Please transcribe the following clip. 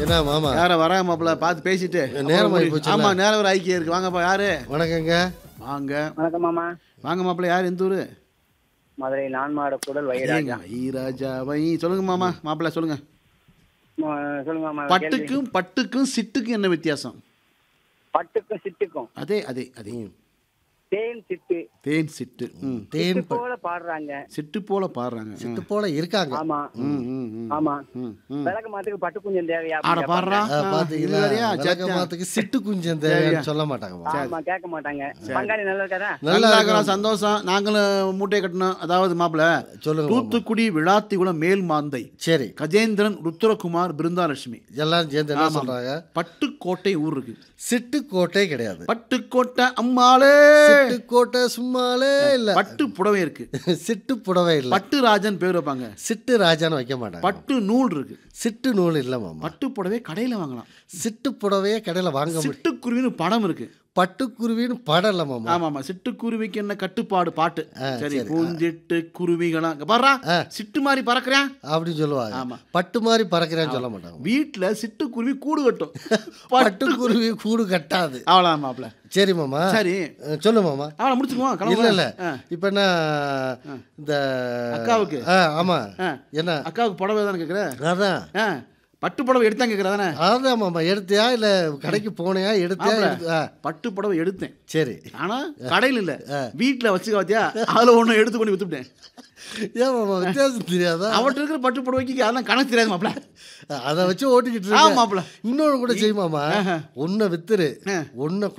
என்ன மாமா யார வராங்க மாப்பிள்ள பார்த்து பேசிட்டு நேரம் ஆகி அப்புறம் போச்சுல்ல. ஆமா நேரம் ஒரு ஐக்கியம் இருக்கு வாங்கப்பா யாரு வணக்கங்க வாங்க வணக்கம் மாமா வாங்க மாப்பிள்ள யார் எந்த ஊரு மதுரை நான்மாட கூடல் வைராஜா ஐராஜா வை சொல்லுங்க மாமா மாப்பிள்ள சொல்லுங்க ம- சொல்லுங்க மாமா கேள்வி. பட்டுக்கும் பட்டுக்கும் சிட்டுக்கும் என்ன வித்தியாசம் பட்டுக்கும் சிட்டுக்கும் அதே அதே அதே தேன் சிட்டு தேன் சிட்டு ம் தேன் சிட்டு போல பாடுறாங்க சிட்டு போல பாடுறாங்க சிட்டு போல இருக்காங்க ஆமா ம், ம், ம். ஆமா ம், ம். விளக்கு மாத்துக்கு பட்டு குஞ்சம் தேவையா ஆட அப்படின்னு பாடுறா கேட்பாங்க. ஆ, பாத்தீங்களா இது வேறயா? சே, சே. விளக்கமாத்துக்கு சிட்டு குஞ்சம் தேவைன்னு சொல்ல மாட்டாங்க மாமா. ஆமா கேட்க மாட்டாங்க பங்காளி நல்லா இருக்காரா நல்லா நல்லா இருக்கா? இருக்கிறோம் சந்தோஷம் நாங்களும் மூட்டையை கட்டணும் அதாவது மாப்பிள்ள சொல்லுங்க மாமா. தூத்துக்குடி விழாத்திகுளம் மேல் மாந்தை சரி கஜேந்திரன் ருத்ரகுமார் பிருந்தாலட்சுமி எல்லாரும் சேர்ந்து என்ன சொல்றாங்க பட்டுக்கோட்டை ஊர் இருக்கு சிட்டுக்கோட்டை கிடையாது பட்டுக்கோட்டை அம்மாளே சிட்டுக்கோட்டை சும்மாலே இல்ல பட்டு புடவை இருக்கு சிட்டு புடவை இல்ல பட்டு ராஜன் பேர் வைப்பாங்க சிட்டு ராஜான்னு வைக்க மாட்டாங்க பட்டு நூல் இருக்கு சிட்டு நூல் இல்ல மாமா பட்டு புடவை கடையில வாங்கலாம் சிட்டு புடவையே கடையில வாங்க முடியும் சிட்டுக்குருவின்னு படம் இருக்கு பட்டுக்குருவின்னு படம் இல்ல மாமா ஆமா ஆமா சிட்டுக்குருவிக்கு என்ன கட்டுப்பாடு பாட்டு சரி பூஞ்சிட்டு குருவிகளா இங்க பாடுறா சிட்டு மாதிரி பறக்குறேன் அப்படின்னு சொல்லுவாங்க ஆமா. பட்டு மாதிரி பறக்கிறேன்னு சொல்ல மாட்டாங்க வீட்டுல சிட்டுக்குருவி கூடு கட்டும் பட்டுக்குருவி கூடு கட்டாது அவ்வளோ மாப்பிள்ள சரி மாமா சரி அஹ், சொல்லு மாமா அவளை முடிச்சுக்குவோம் இல்ல கிளம்புவோம். இல்ல ஆ. இப்ப என்ன இந்த அக்காவுக்கு? ஆ, ஆமா ஆ. என்ன அக்காவுக்கு புடவை தானே கேட்குற அதான் ஆ பட்டு புடவை எடுத்தாங்க கேட்குற தானே அதான் மாமா எடுத்தியா இல்ல கடைக்கு போனியா எடுத்தியா மாப்பிள. எடுத்து- ஆ, பட்டு புடவை எடுத்தேன் சரி ஆனா கடையில் இல்ல வீட்டுல வச்சுக்க பார்த்தியா அதுல ஒண்ணு எடுத்து கொண்டு வித்துட்டேன் ஏன் மாமா வித்தியாசம் தெரியாதா அவர்கிட்ட இருக்கிற பட்டு புடவைக்கு அதெல்லாம் கணக்கு தெரியாது மாப்பிள்ள அதை வச்சு ஓட்டிக்கிட்டு ஆ, இருக்க மாப்பிள. இன்னொன்று கூட செய்யுமாமா ஒன்றை வித்துரு ஒன்றை